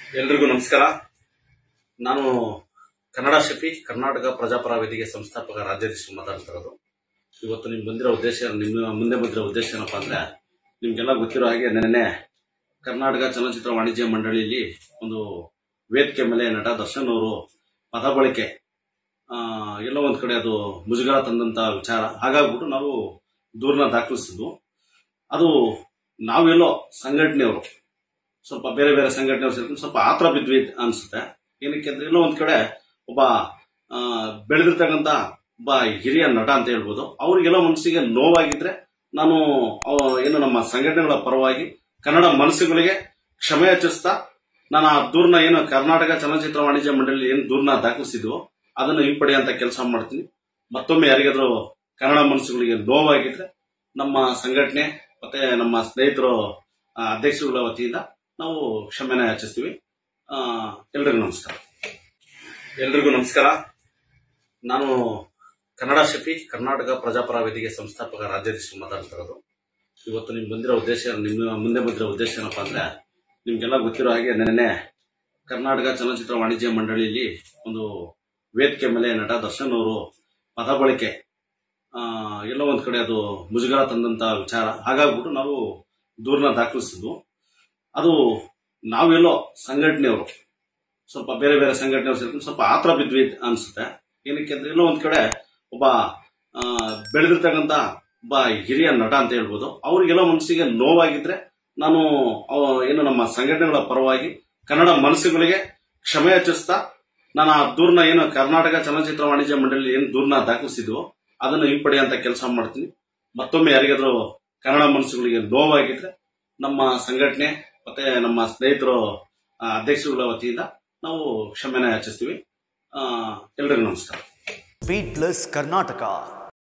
ಎಲ್ರಿಗೂ ನಮಸ್ಕಾರ ನಾನು ಕನ್ನಡ ಶಫಿ ಕರ್ನಾಟಕ ಪ್ರಜಾಪರ ವೇದಿಕೆ ಸಂಸ್ಥಾಪಕ ರಾಜ್ಯಾಧೀಶರು ಮಾತಾಡ್ತಿರೋದು ಇವತ್ತು ನಿಮ್ಗೆ ಬಂದಿರೋ ಉದ್ದೇಶ ನಿಮ್ಮ ಮುಂದೆ ಬಂದಿರೋ ಉದ್ದೇಶ ಏನಪ್ಪಾ ಅಂದ್ರೆ ನಿಮ್ಗೆಲ್ಲ ಗೊತ್ತಿರೋ ಹಾಗೆ ನೆನ್ನೆ ಕರ್ನಾಟಕ ಚಲನಚಿತ್ರ ವಾಣಿಜ್ಯ ಮಂಡಳಿಯಲ್ಲಿ ಒಂದು ವೇದಿಕೆ ಮೇಲೆ ನಟ ದರ್ಶನ್ ಅವರು ಪದ ಬಳಕೆ ಆ, ಎಲ್ಲೋ ಒಂದ್ ಕಡೆ ಅದು ಮುಜುಗರ ತಂದಂತ ವಿಚಾರ ಹಾಗಾಗ್ಬಿಟ್ಟು ನಾವು ದೂರನ ದಾಖಲಿಸಿದ್ವು ಅದು ನಾವೆಲ್ಲೋ ಸಂಘಟನೆಯವರು ಸ್ವಲ್ಪ ಬೇರೆ ಬೇರೆ ಸಂಘಟನೆಯವರು ಸೇರ್ಕೊಂಡು ಸ್ವಲ್ಪ ಆತರ ಬಿದ್ವಿ ಅನ್ಸುತ್ತೆ ಏನಕ್ಕೆ ಅಂದ್ರೆ ಎಲ್ಲೋ ಒಂದ್ ಕಡೆ ಒಬ್ಬ ಆ, ಬೆಳೆದಿರ್ತಕ್ಕಂತ ಒಬ್ಬ ಹಿರಿಯ ನಟ ಅಂತ ಹೇಳ್ಬೋದು ಅವ್ರಿಗೆಲ್ಲ ಮನಸ್ಸಿಗೆ ನೋವಾಗಿದ್ರೆ ನಾನು ಆ, ಏನು ನಮ್ಮ ಸಂಘಟನೆಗಳ ಪರವಾಗಿ ಕನ್ನಡ ಮನಸ್ಸುಗಳಿಗೆ ಕ್ಷಮೆ ಯಾಚಿಸ್ತಾ ನಾನು ಆ ದೂರ್ನ ಏನು ಕರ್ನಾಟಕ ಚಲನಚಿತ್ರ ವಾಣಿಜ್ಯ ಮಂಡಳಿ ಏನು ದೂರ್ನ ದಾಖಲಿಸಿದ್ವು ಅದನ್ನು ಹಿಂಪಡೆಯುವಂತ ಕೆಲಸ ಮಾಡ್ತೀನಿ ಮತ್ತೊಮ್ಮೆ ಯಾರಿಗಾದ್ರೂ ಕನ್ನಡ ಮನಸ್ಸುಗಳಿಗೆ ನೋವಾಗಿದ್ರೆ ನಮ್ಮ ಸಂಘಟನೆ ಮತ್ತೆ ನಮ್ಮ ಸ್ನೇಹಿತರು ಆ, ಅಧ್ಯಕ್ಷರುಗಳ ವತಿಯಿಂದ ನಾವು ಕ್ಷಮೆನ ಯಾಚಿಸ್ತೀವಿ ಆ, ಎಲ್ರಿಗೂ ನಮಸ್ಕಾರ ಎಲ್ರಿಗೂ ನಮಸ್ಕಾರ ನಾನು ಕನ್ನಡ ಶಫಿ ಕರ್ನಾಟಕ ಪ್ರಜಾಪರ ವೇದಿಕೆ ಸಂಸ್ಥಾಪಕ ರಾಜ್ಯಾಧೀಶರು ಮಾತಾಡ್ತಿರೋದು ಇವತ್ತು ನಿಮ್ಗೆ ಬಂದಿರೋ ಉದ್ದೇಶ ನಿಮ್ಮ ಮುಂದೆ ಬಂದಿರೋ ಉದ್ದೇಶ ಏನಪ್ಪಾ ಅಂದ್ರೆ ನಿಮ್ಗೆಲ್ಲ ಗೊತ್ತಿರೋ ಹಾಗೆ ನೆನ್ನೆ ಕರ್ನಾಟಕ ಚಲನಚಿತ್ರ ವಾಣಿಜ್ಯ ಮಂಡಳಿಯಲ್ಲಿ ಒಂದು ವೇದಿಕೆ ಮೇಲೆ ನಟ ದರ್ಶನ್ ಅವರು ಪದ ಬಳಕೆ ಆ, ಎಲ್ಲೋ ಒಂದ್ ಕಡೆ ಅದು ಮುಜುಗರ ತಂದಂತ ವಿಚಾರ ಹಾಗಾಗ್ಬಿಟ್ಟು ನಾವು ದೂರನ ದಾಖಲಿಸಿದ್ವು ಅದು ನಾವೆಲ್ಲೋ ಸಂಘಟನೆಯವರು ಸ್ವಲ್ಪ ಬೇರೆ ಬೇರೆ ಸಂಘಟನೆಯವರು ಸೇರ್ಕೊಂಡು ಸ್ವಲ್ಪ ಆತರ ಬಿದ್ವಿ ಅನ್ಸುತ್ತೆ ಏನಕ್ಕೆ ಅಂದ್ರೆ ಎಲ್ಲೋ ಒಂದ್ ಕಡೆ ಒಬ್ಬ ಆ, ಬೆಳೆದಿರ್ತಕ್ಕಂತ ಒಬ್ಬ ಹಿರಿಯ ನಟ ಅಂತ ಹೇಳ್ಬೋದು ಅವ್ರಿಗೆಲ್ಲ ಮನಸ್ಸಿಗೆ ನೋವಾಗಿದ್ರೆ ನಾನು ಆ, ಏನು ನಮ್ಮ ಸಂಘಟನೆಗಳ ಪರವಾಗಿ ಕನ್ನಡ ಮನಸ್ಸುಗಳಿಗೆ ಕ್ಷಮೆ ಯಾಚಿಸ್ತಾ ನಾನು ಆ ದೂರ್ನ ಏನು ಕರ್ನಾಟಕ ಚಲನಚಿತ್ರ ವಾಣಿಜ್ಯ ಮಂಡಳಿ ಏನು ದೂರ್ನ ದಾಖಲಿಸಿದ್ವು ಅದನ್ನು ಹಿಂಪಡೆಯುವಂತ ಕೆಲಸ ಮಾಡ್ತೀನಿ ಮತ್ತೊಮ್ಮೆ ಯಾರಿಗಾದ್ರೂ ಕನ್ನಡ ಮನಸ್ಸುಗಳಿಗೆ ನೋವಾಗಿದ್ರೆ ನಮ್ಮ ಸಂಘಟನೆ ಮತ್ತೆ ನಮ್ಮ ಸ್ನೇಹಿತರು ಆ, ಅಧ್ಯಕ್ಷರುಗಳ ವತಿಯಿಂದ ನಾವು ಕ್ಷಮೆನ ಯಾಚಿಸ್ತೀವಿ ಆ, ಎಲ್ರಿಗೂ ನಮಸ್ಕಾರ ಬೀಟ್ ಪ್ಲಸ್ ಕರ್ನಾಟಕ